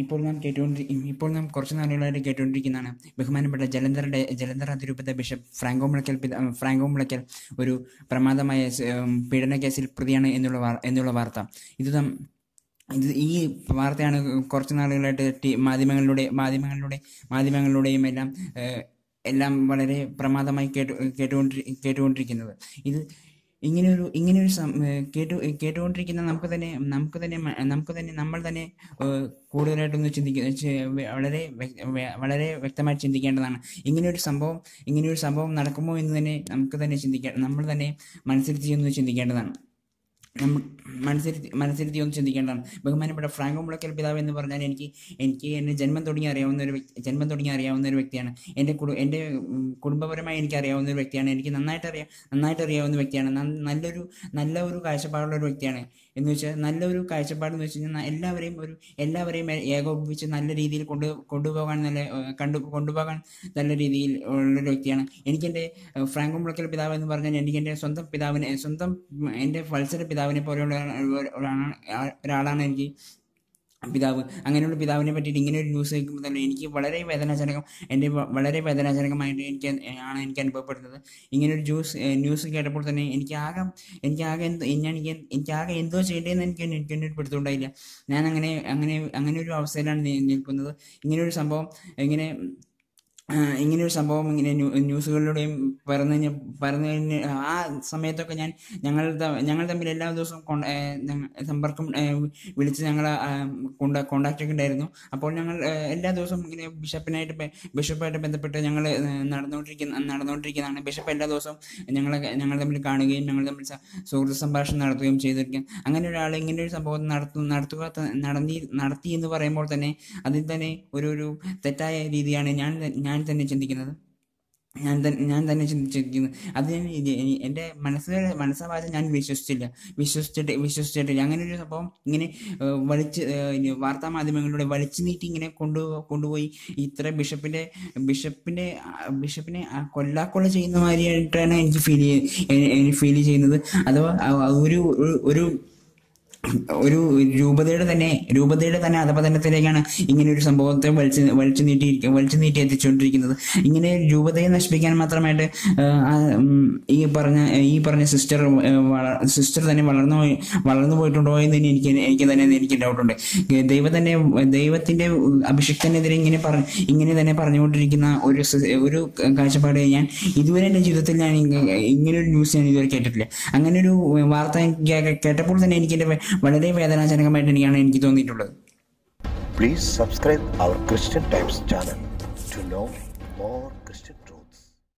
ഇപ്പോൾ നാം കേട്ടുകൊണ്ടി ഇപ്പോൾ നാം കുറച്ച് നാളുകളായിട്ട് കേട്ടുകൊണ്ടിരിക്കുന്നതാണ് ബഹുമാനപ്പെട്ട ജലന്ധറുടെ ജലന്ധർ അതിരൂപത ബിഷപ്പ് ഫ്രാങ്കോ മുളയ്ക്കൽ പിത ഫ്രാങ്കോ മുളയ്ക്കൽ ഒരു പ്രമാദമായ സ്- ഉം, പീഡന കേസിൽ പ്രതിയാണ് എന്നുള്ള വാർ- എന്നുള്ള വാർത്ത ഇത് നാം ഇത് ഈ വാർത്തയാണ് കുറച്ച് നാളുകളായിട്ട് ടി മാധ്യമങ്ങളിലൂടെ മാധ്യമങ്ങളിലൂടെ മാധ്യമങ്ങളിലൂടെയും എല്ലാം ഏഹ്, എല്ലാം വളരെ പ്രമാദമായി കേട്ടു കേട്ടുകൊണ്ടി കേട്ടുകൊണ്ടിരിക്കുന്നത് ഇത് ഇങ്ങനെയൊരു ഇങ്ങനെയൊരു സം- ഏഹ്, കേട്ടു കേട്ടുകൊണ്ടിരിക്കുന്ന നമുക്ക് തന്നെ നമുക്ക് തന്നെ മ- നമുക്ക് തന്നെ നമ്മൾ തന്നെ ഏഹ്, കൂടുതലായിട്ടൊന്ന് ചിന്തിക്കുക ചെ- വളരെ വ്യ- വ്യ- വളരെ വ്യക്തമായി ചിന്തിക്കേണ്ടതാണ് ഇങ്ങനെയൊരു സംഭവം ഇങ്ങനെയൊരു സംഭവം നടക്കുമോ എന്ന് തന്നെ നമുക്ക് തന്നെ ചിന്തിക്കാം നമ്മൾ തന്നെ മനസ്സിരുത്തി ഒന്ന് ചിന്തിക്കേണ്ടതാണ് നമ്മൾ മനസ്സിരുത്തി മനസ്സിരുത്തി ഒന്ന് ചിന്തിക്കേണ്ടതാണ് ബഹുമാനപ്പെട്ട ഫ്രാങ്കോ മുളയ്ക്കൽ പിതാവ് എന്ന് പറഞ്ഞാൽ എനിക്ക് എനിക്ക് എൻ്റെ ജന്മം തുടങ്ങി അറിയാവുന്ന ഒരു വ്യക്തി ജന്മം തുടങ്ങി അറിയാവുന്ന ഒരു വ്യക്തിയാണ് എൻ്റെ കുടു എൻ്റെ ഉം, കുടുംബപരമായി എനിക്ക് അറിയാവുന്ന ഒരു വ്യക്തിയാണ് എനിക്ക് നന്നായിട്ട് അറിയാം നന്നായിട്ട് അറിയാവുന്ന വ്യക്തിയാണ് നന്ന- നല്ലൊരു നല്ല ഒരു കാഴ്ചപ്പാടുള്ള ഒരു വ്യക്തിയാണ് എന്ന് വെച്ചാൽ നല്ലൊരു കാഴ്ചപ്പാട് എന്ന് വെച്ച് കഴിഞ്ഞാൽ എല്ലാവരെയും ഒരു എല്ലാവരെയും ഏ- ഏകോപിപ്പിച്ച് നല്ല രീതിയിൽ കൊണ്ട് കൊണ്ടുപോകാൻ നല്ല ഏഹ്, കണ്ടു കൊണ്ടുപോകാൻ നല്ല രീതിയിൽ ഉള്ളൊരു വ്യക്തിയാണ് എനിക്കെൻ്റെ ഏഹ്, ഫ്രാങ്കോ മുളയ്ക്കൽ പിതാവ് എന്ന് പറഞ്ഞാൽ എനിക്ക് എൻ്റെ സ്വന്തം പിതാവിനെ സ്വന്തം ഉം, എൻ്റെ വത്സര പിതാവിനെ പോലെയുള്ള ഒരാ- ഒരാളാണ് ഒരാളാണ് എനിക്ക് പിതാവ് അങ്ങനെയുള്ള പിതാവിനെ പറ്റിയിട്ട് ഇങ്ങനെ ഒരു ന്യൂസ് കേൾക്കുമ്പോൾ തന്നെ എനിക്ക് വളരെ വേദനാജനകം എൻ്റെ വ- വളരെ വേദനാജനകമായിട്ട് എനിക്ക് ആണ് എനിക്ക് അനുഭവപ്പെടുന്നത് ഇങ്ങനെ ഒരു ജ്യൂസ് ന്യൂസ് കേട്ടപ്പോൾ തന്നെ എനിക്ക് ആകെ എനിക്ക് ആകെ എന്തോ ഞാൻ എനിക്ക് എനിക്ക് ആകെ എന്തോ ചെയ്യേണ്ടതെന്ന് എനിക്ക് എനിക്ക് ഒരു പിടുത്തമുണ്ടായില്ല ഞാൻ അങ്ങനെ അങ്ങനെ അങ്ങനെ ഒരു അവസ്ഥയിലാണ് നി- നിൽക്കുന്നത് ഇങ്ങനെ ഒരു സംഭവം ഇങ്ങനെ ആ, ഇങ്ങനെ ഒരു സംഭവം ഇങ്ങനെ ന്യൂ- ന്യൂസുകളിലൂടെയും പരന്നു കഴിഞ്ഞ പരന്നു കഴിഞ്ഞ ആ സമയത്തൊക്കെ ഞാൻ ഞങ്ങൾ ത- ഞങ്ങൾ തമ്മിൽ എല്ലാ ദിവസവും കൊണ്ട- ഏ, ഞങ്ങ- സമ്പർക്കം ഏ, വിളിച്ച് ഞങ്ങൾ കോണ്ടാക്റ്റ് ഒക്കെ ഉണ്ടായിരുന്നു അപ്പോൾ ഞങ്ങൾ ഏ, എല്ലാ ദിവസവും ഇങ്ങനെ ബിഷപ്പിനായിട്ട് ബെ- ബിഷപ്പായിട്ട് ബന്ധപ്പെട്ട് ഞങ്ങൾ നടന്നുകൊണ്ടിരിക്കുന്ന നടന്നുകൊണ്ടിരിക്കുന്നതാണ് ബിഷപ്പ് എല്ലാ ദിവസവും ഞങ്ങളെ ഞങ്ങൾ തമ്മിൽ കാണുകയും ഞങ്ങൾ തമ്മിൽ സ- സുഹൃത്ത് സംഭാഷണം നടത്തുകയും ചെയ്തിരിക്കും അങ്ങനെ ഒരാൾ ഇങ്ങനെ ഒരു സംഭവം നടത്തു നടത്തുക ത- നടത്തി നടത്തി എന്ന് പറയുമ്പോൾ തന്നെ അതിൽ തന്നെ ഒരു ഒരു തെറ്റായ രീതിയാണ് ഞാൻ ത- ഞാൻ തന്നെ ചിന്തിക്കുന്നത് ഞാൻ തന്നെ ഞാൻ തന്നെ ചിന്തിച്ചിരിക്കുന്നത് അത് ഞാൻ ഇത് എനി- എൻ്റെ മനസ്സ് മനസ്സാവാതെ ഞാൻ വിശ്വസിച്ചില്ല വിശ്വസിച്ചിട്ട് വിശ്വസിച്ചിട്ടില്ല അങ്ങനെ ഒരു സംഭവം ഇങ്ങനെ ഏഹ്, വലിച്ച് ഏഹ്, ഇനി വാർത്താ മാധ്യമങ്ങളിലൂടെ വലിച്ചു നീട്ടി ഇങ്ങനെ കൊണ്ടു കൊണ്ടുപോയി ഇത്ര ബിഷപ്പിൻ്റെ ബിഷപ്പിൻ്റെ ആ, ബിഷപ്പിനെ ആ കൊല്ലാക്കൊല ചെയ്യുന്ന മാതിരിയായിട്ടാണ് എനിക്ക് ഫീൽ എനിക്ക് ഫീൽ ചെയ്യുന്നത് അഥവാ ആ ഒരു ഒരു- ഒരു ഒരു രൂപതയുടെ തന്നെ രൂപതയുടെ തന്നെ അധപതനത്തിലേക്കാണ് ഇങ്ങനെ ഒരു സംഭവത്തെ വലിച്ചു വലിച്ചു നീട്ടി വലിച്ചു നീട്ടി എത്തിച്ചുകൊണ്ടിരിക്കുന്നത് ഇങ്ങനെ രൂപതയെ നശിപ്പിക്കാൻ മാത്രമായിട്ട് ആ, ആ, ഉം, ഈ പറഞ്ഞ ഈ പറഞ്ഞ സിസ്റ്റർ സിസ്റ്റർ തന്നെ വളർന്നു പോയി വളർന്നു പോയിട്ടുണ്ടോ എന്ന് തന്നെ എനിക്ക് എനിക്ക് തന്നെ എനിക്ക് ഡൗട്ടുണ്ട് ദൈവം തന്നെ ദൈവത്തിന്റെ അഭിഷിക്തനെതിരെ ഇങ്ങനെ പറ ഇങ്ങനെ തന്നെ പറഞ്ഞുകൊണ്ടിരിക്കുന്ന ഒരു സി- ഒരു കാഴ്ചപ്പാട് ഞാൻ ഇതുവരെ എൻ്റെ ജീവിതത്തിൽ ഞാൻ ഇങ്ങ- ഇങ്ങനെ ഒരു ന്യൂസ് ഞാൻ ഇതുവരെ കേട്ടിട്ടില്ല അങ്ങനെ ഒരു വാർത്ത കേ- കേട്ടപ്പോൾ തന്നെ എനിക്ക് എൻ്റെ വളരെ വേദനാജനകമായിട്ട് എനിക്കാണ് എനിക്ക് തോന്നിയിട്ടുള്ളത് Please subscribe our Christian Times channel to know more Christian truth.